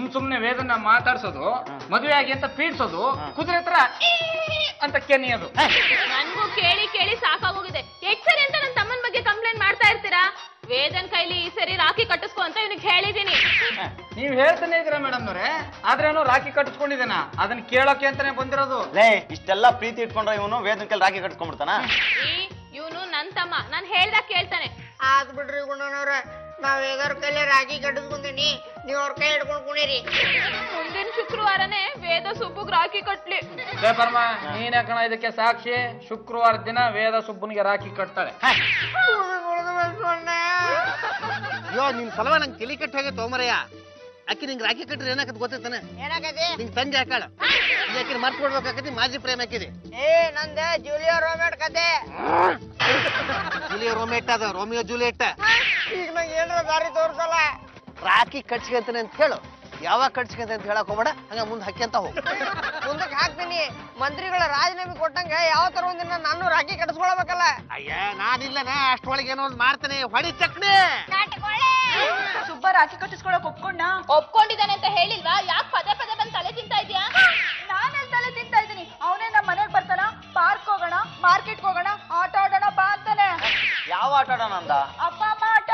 ಸುಮ್ನೆ ವೇದನ ಮಾತಾಡ್ಸೋದು ಮದುವೆ ಆಗಿ ಅಂತ ಪೀಡ್ಸೋದು ಕುದುರೆ ಹತ್ರ ಈ ಅಂತ ಕೆನಿಯೋದು ನನ್ಗೂ ಕೇಳಿ ಕೇಳಿ ಸಾಕಾಗೋಗಿದೆ ಎಷ್ಟ್ ಸರಿ ಅಂತ ನನ್ನ ತಮ್ಮನ ಬಗ್ಗೆ ಕಂಪ್ಲೇಂಟ್ ಮಾಡ್ತಾ ಇರ್ತೀರಾ ವೇದನ್ ಕೈಲಿ ಈ ಸರಿ ರಾಖಿ ಕಟ್ಟಿಸ್ಕೊ ಅಂತ ಇವನಿಗೆ ಹೇಳಿದೀನಿ ನೀವ್ ಹೇಳ್ತಾನೆ ಇದ್ದೀರಾ ಮೇಡಮ್ ನವ್ರೆ ಆದ್ರೇನು ರಾಖಿ ಕಟ್ಟಿಸ್ಕೊಂಡಿದ್ದೇನ ಅದನ್ನ ಕೇಳೋಕೆ ಅಂತಾನೆ ಬಂದಿರೋದು ಲೇ ಇಷ್ಟೆಲ್ಲ ಪ್ರೀತಿ ಇಟ್ಕೊಂಡ್ರೆ ಇವನು ವೇದನ ಕೈಲಿ ರಾಖಿ ಕಟ್ಕೊಂಡ್ಬಿಡ್ತಾನ ಇವನು ನನ್ ತಮ್ಮ ನಾನ್ ಹೇಳ್ದಾಗ ಕೇಳ್ತಾನೆ ಆದ್ ಬಿಡ್ರಿ ಗುಂಡನವ್ರ ನಾವ್ ಎದರ್ ಕೈಲಿ ರಾಗಿ ಕಟ್ಟಿಸ್ಕೊಂತೀನಿ ನೀವ್ ಅವ್ರ ಕೈ ಹಿಡ್ಕೊಂಡ್ ಕುಣೀರಿ ಮುಂದಿನ ಶುಕ್ರವಾರನೇ ವೇದ ಸುಬ್ಬುಗ್ ರಾಖಿ ಕಟ್ಲಿ ಲೇ ಪರಮ ನೀನೇ ಕಣ ಇದಕ್ಕೆ ಸಾಕ್ಷಿ ಶುಕ್ರವಾರ ದಿನ ವೇದ ಸುಬ್ಬನಿಗೆ ರಾಖಿ ಕಟ್ತಾಳೆ ಅಯ್ಯೋ ನಿನ್ ಸಲವ ನಂಗೆ ತಲೆ ಕೆಟ್ಟ ಹೋಗೈತೆ ತೋಮರಯ್ಯ ಅಕ್ಕಿ ನಿಂಗೆ ರಾಖಿ ಕಟ್ರಿ ಏನಾಕತ್ ಗೊತ್ತೈತಾನೆ ಏನಾಗತಿ ನಿಂಗೆ ತಂದೆ ಹಾಕಾಳ ಅಕ್ಕಿ ಮರ್ತು ಕೊಡ್ಬೇಕಾಕತಿ ಮಾಜಿ ಪ್ರೇಮ ಹಾಕಿದಿ ಏ ನಂದ ಜೂಲಿಯಾ ರೋಮೆಟ್ ಕತೆ ಜೂಲಿಯೋ ರೋಮೆಟ್ ಅದ ರೋಮಿಯೋ ಜೂಲಿಯೆಟ್ ಈಗ ನಂಗೆ ಏನಾರ ದಾರಿ ತೋರ್ಸಲ್ಲ ರಾಖಿ ಕಟ್ಸ್ಕೊಂತಾನೆ ಅಂತ ಹೇಳು ಯಾವಾಗ ಕಟ್ಸ್ಕೊಂತ ಅಂತ ಹೇಳಕ್ ಹೋಗ್ಬೇಡ ಹಂಗ ಮುಂದೆ ಹಾಕಿ ಅಂತ ಹೋಗು ಮುಂದಕ್ಕೆ ಹಾಕ್ತೀನಿ ಮಂತ್ರಿಗಳ ರಾಜೀನಾಮೆ ಕೊಟ್ಟಂಗ ಯಾವ ತರ ಒಂದಿನ ನಾನು ರಾಗಿ ಕಟ್ಟಿಸ್ಕೊಳ್ಬೇಕಲ್ಲ ಅಯ್ಯ ನಾನಿಲ್ಲನ ಅಷ್ಟೊಳಗೆ ಏನೋ ಒಂದು ಮಾಡ್ತೇನೆ ಹೊಡಿ ಚಕ್ನೆ ಸುಬ್ಬ ರಾಖಿ ಕಟ್ಟಿಸ್ಕೊಳಕ್ ಒಪ್ಕೊಂಡ ಒಪ್ಕೊಂಡಿದ್ದಾನೆ ಅಂತ ಹೇಳಿಲ್ವಾ ಯಾಕೆ ಪದೇ ಪದೇ ಬಂದ್ ತಲೆ ತಿಂತಾ ಇದ್ಯಾ ನಾನೆಲ್ ತಲೆ ತಿಂತಾ ಇದ್ದೀನಿ ಅವನೇ ನಮ್ಮ ಮನೆಗ್ ಬರ್ತಾನ ಪಾರ್ಕ್ ಹೋಗೋಣ ಮಾರ್ಕೆಟ್ ಹೋಗೋಣ ಆಟ ಆಡೋಣ ಬಾ ಅಂತಾನೆ ಯಾವ ಆಟ ಆಡೋಣ ಅಂದ ಅಪ್ಪ ಅಮ್ಮ ಆಟ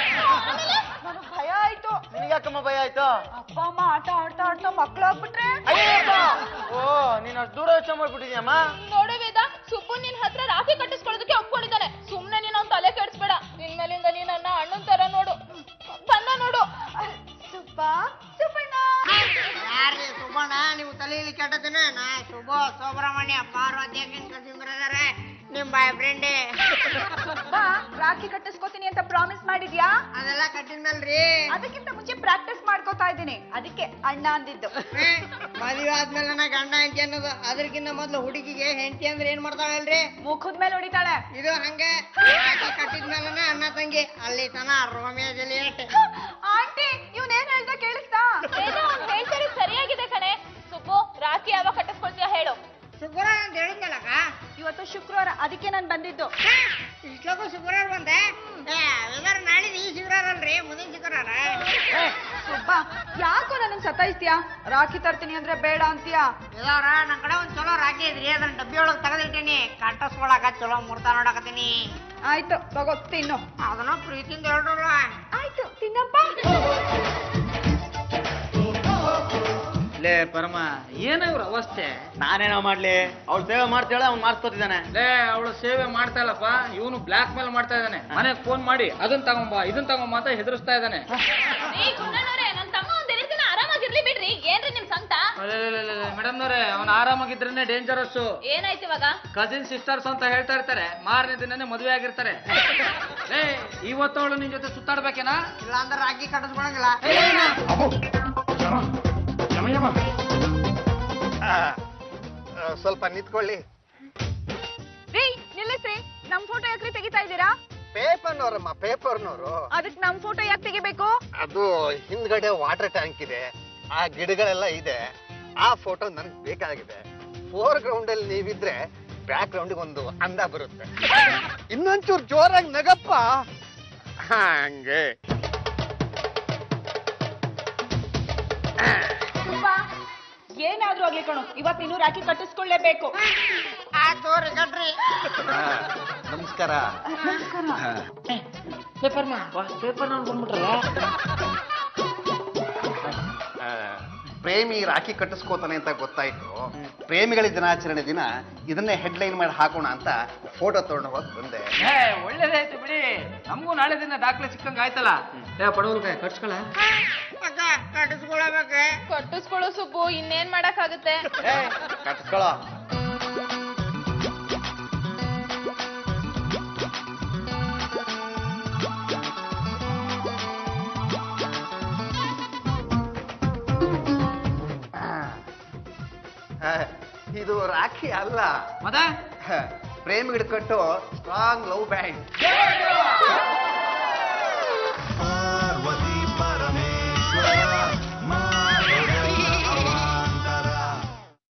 ನನಗ್ ಭಯ ಆಯ್ತು ನಿನಗ್ಯಾಕಮ್ಮ ಭಯ ಆಯ್ತು ಅಪ್ಪ ಅಮ್ಮ ಆಟ ಆಡ್ತಾ ಆಡ್ತಾ ಮಕ್ಳಾಗ್ಬಿಟ್ರೆ ಓ ನೀನ್ ಅಷ್ಟು ದೂರ ಯೋಚನೆ ಮಾಡ್ಬಿಟ್ಟಿದ್ಯಮ್ಮ ನೋಡು ವೇದ ಸುಬ್ಬು ನಿನ್ ಹತ್ರ ರಾಖಿ ಕಟ್ಟಿಸ್ಕೊಳ್ಳೋದಕ್ಕೆ ಒಪ್ಕೊಂಡಿದ್ದಾನೆ ಸುಮ್ನೆ ನೀನ್ ಅವ್ನ್ ತಲೆ ಕೆಡಿಸ್ಬೇಡ ಇನ್ಮೇಲಿಂದ ನೀನ್ ನನ್ನ ಅಣ್ಣನ್ ತರ ನೋಡು ಬಂದ ನೋಡು ಸುಬ್ಬ ಸುಬ್ಬಣ್ಣ ಯಾರ್ರಿ ಸುಬ್ಬಣ್ಣ ನೀವು ತಲೆಯಲ್ಲಿ ಕೆಟ್ಟದಿನ ನಾ ಶುಭ ಸುಬ್ರಹ್ಮಣ್ಯ ಪಾರ್ವತಿ ಕಳ್ಸಿದ್ರೆ ನಿಮ್ ಬಾಯ್ ಫ್ರೆಂಡೇ ಸುಬ್ಬ ರಾಖಿ ಕಟ್ಟಿಸ್ಕೊತೀನಿ ಅಂತ ಪ್ರಾಮಿಸ್ ಮಾಡಿದ್ಯಾ ಅದೆಲ್ಲ ಕಟ್ಟಿದ್ಮೇಲ್ರಿ ಅದಕ್ಕಿಂತ ಮುಂಚೆ ಪ್ರಾಕ್ಟೀಸ್ ಮಾಡ್ಕೋತಾ ಇದ್ದೀನಿ ಅದಕ್ಕೆ ಅಣ್ಣ ಅಂದಿದ್ದು ಮದುವೆ ಆದ್ಮೇಲೆ ನಾ ಗಂಡ ಹೆಂಡತಿ ಅನ್ನೋದು ಅದಕ್ಕಿಂತ ಮೊದ್ಲು ಹುಡುಗಿಗೆ ಹೆಂಡತಿ ಅಂದ್ರೆ ಏನ್ ಮಾಡ್ತಾಳಲ್ರಿ ಮುಖದ ಮೇಲೆ ಹೊಡಿತಾಳೆ ಇದು ಹಂಗೆ ರಾಖಿ ಕಟ್ಟಿದ್ಮೇಲೆ ಅಣ್ಣ ತಂಗಿ ಅಲ್ಲಿ ತನ ರೋಮಿಯೋ ಜೂಲಿಯಟ್ ಆಂಟಿ ಇವನೇನ್ ಹೇಳ್ದ ಕೇಳಿಸ್ತಾ ವೇದ ಅವ್ನ್ ಹೇಳ್ತಾರೆ ಸರಿಯಾಗಿದೆ ಕಣೆ ಸುಬ್ಬು ರಾಖಿ ಯಾವಾಗ ಕಟ್ಟಿಸ್ಕೊಳ್ತೀಯ ಹೇಳು ಶುಕ್ರವಾರ ಅಂತ ಹೇಳಿದ್ನಲ್ಲಕ್ಕ ಇವತ್ತು ಶುಕ್ರವಾರ ಅದಕ್ಕೆ ನಾನು ಬಂದಿದ್ದು ಇಷ್ಟಕ್ಕೂ ಶುಕ್ರವಾರ ಬಂದೆ ಏ ವೆದರ್ ನಾಳಿದ್ದು ಈ ಶುಕ್ರವಾರ ಅಲ್ರಿ ಮುಂದಿನ ಶುಕ್ರವಾರ ಸುಬ್ಬ ಯಾಕೋ ನನ್ನ ಸತಾಯಿಸ್ತೀಯಾ ರಾಖಿ ತರ್ತೀನಿ ಅಂದ್ರೆ ಬೇಡ ಅಂತೀಯಾ ಇದವ್ರ ನನ್ ಕಡೆ ಒಂದ್ ಚಲೋ ರಾಗಿ ಇದ್ರಿ ಅದನ್ನ ಡಬ್ಬಿ ಒಳಗ್ ತೆಗೆದಿಟ್ಟಿನಿ ಕಟ್ಟಿಸ್ಕೊಳಕ ಚಲೋ ಮುಹೂರ್ತ ನೋಡಕತ್ತೀನಿ ಆಯ್ತು ತಗೋ ತಿನ್ನು ಅದನ್ನ ಪ್ರೀತಿಯಿಂದ ಹೇಳ್ರಲ್ಲ ಆಯ್ತು ತಿನ್ನಪ್ಪ ಲೇ ಪರಮ ಏನ ಇವ್ರ ಅವಸ್ಥೆ ನಾನೇನೋ ಮಾಡ್ಲಿ ಅವ್ಳು ಸೇವೆ ಮಾಡ್ತಾಳೆ ಅವ್ನು ಮಾರ್ಸ್ಕೊತಿದ್ದಾನೆ ಲೇ ಅವಳು ಸೇವೆ ಮಾಡ್ತಾ ಇಲ್ಲಪ್ಪ ಇವನು ಬ್ಲಾಕ್ ಮೇಲ್ ಮಾಡ್ತಾ ಇದ್ದಾನೆ ಮನೆಗ್ ಫೋನ್ ಮಾಡಿ ಅದನ್ನ ತಗೊಂಬ ಇದನ್ನ ತಗೊಂಬ ಅಂತ ಹೆದರ್ಸ್ತಾ ಇದ್ದಾನೆ ರೀ ಗುಂಡಣ್ಣವ್ರೆ ನನ್ ತಮ್ಮ ಒಂದ್ ಎರಡು ದಿನ ಆರಾಮಾಗಿರ್ಲಿ ಬಿಡ್ರಿ ಏನ್ರಿ ನಿಮ್ ಸಂಕಟ ಮೇಡಮ್ನವ್ರೆ ಅವನು ಆರಾಮಾಗಿದ್ರೇನೆ ಡೇಂಜರಸ್ ಏನಾಯ್ತು ಇವಾಗ ಕಸಿನ್ ಸಿಸ್ಟರ್ಸ್ ಅಂತ ಹೇಳ್ತಾ ಇರ್ತಾರೆ ಮಾರನೇ ದಿನನೇ ಮದುವೆ ಆಗಿರ್ತಾರೆ ಲೇ ಇವತ್ತು ಅವಳು ನಿನ್ ಜೊತೆ ಸುತ್ತಾಡ್ಬೇಕೇನಾ ಇಲ್ಲ ಅಂದ್ರೆ ರಾಗಿ ಕಟ್ಟಿಸ್ಕೊಳಂಗಿಲ್ಲ ಸ್ವಲ್ಪ ನಿಂತ್ಕೊಳ್ಳಿ ರೀ ನಿಲ್ಲಿಸ್ರಿ ನಮ್ ಫೋಟೋ ಯಾಕ್ರಿ ತೆಗಿತಾ ಇದ್ದೀರಾ ಪೇಪರ್ನವ್ರಮ್ಮ ಪೇಪರ್ನವರು ಅದಕ್ ನಮ್ ಫೋಟೋ ಯಾಕೆ ತೆಗಿಬೇಕು ಅದು ಹಿಂದ್ಗಡೆ ವಾಟರ್ ಟ್ಯಾಂಕ್ ಇದೆ ಆ ಗಿಡಗಳೆಲ್ಲ ಇದೆ ಆ ಫೋಟೋ ನನಗೆ ಬೇಕಾಗಿದೆ ಫೋರ್ ಗ್ರೌಂಡ್ ಅಲ್ಲಿ ನೀವಿದ್ರೆ ಬ್ಯಾಕ್ ಗ್ರೌಂಡ್ ಒಂದು ಅಂದ ಬರುತ್ತೆ ಇನ್ನೊಂಚೂರು ಜೋರಾಗಿ ನಗಪ್ಪ ಹಂಗೆ ಸುಬ್ಬ ಏನಾದ್ರೂ ಆಗ್ಲಿ ಕಣು ಇವತ್ತು ನೀನು ರಾಖಿ ಕಟ್ಟಿಸ್ಕೊಳ್ಳೇಬೇಕು ಆಯ್ತು ರೀ ಕಟ್ರಿ ನಮಸ್ಕಾರ ಪೇಪರ್ ಪೇಪರ್ ಬಂದ್ಬಿಟ್ರಲ್ಲ ಆ, ಪ್ರೇಮಿ ರಾಖಿ ಕಟ್ಟಿಸ್ಕೋತಾನೆ ಅಂತ ಗೊತ್ತಾಯ್ತು ಪ್ರೇಮಿಗಳ ದಿನಾಚರಣೆ ದಿನ ಇದನ್ನೇ ಹೆಡ್ಲೈನ್ ಮಾಡಿ ಹಾಕೋಣ ಅಂತ ಫೋಟೋ ತಗೊಂಡು ಹೋಗಿ ಬಂದೆ ಏ ಒಳ್ಳೇದಾಯ್ತು ಬಿಡಿ ನಮಗೂ ನಾಳೆ ದಿನ ದಾಖಲೆ ಸಿಕ್ಕಂಗ ಆಯ್ತಲ್ಲ ಏ ಪಡವಲ್ಕಾಯ ಕಟ್ಸ್ಕೊಳ ಅಕ್ಕ ಕಟ್ಟಿಸ್ಕೊಳ್ಬೇಕೆ ಕಟ್ಟಿಸ್ಕೊಳ್ಳೋ ಸುಬ್ಬು ಇನ್ನೇನ್ ಮಾಡಕ್ಕಾಗುತ್ತೆ ಕಟ್ಸ್ಕೊಳ್ಳೋ ಆ, ಇದು ರಾಖಿ ಅಲ್ಲ ಮತ್ತೆ ಪ್ರೇಮಿಗಳು ಕಟ್ಟೋ ಸ್ಟ್ರಾಂಗ್ ಲವ್ ಬ್ಯಾಂಡ್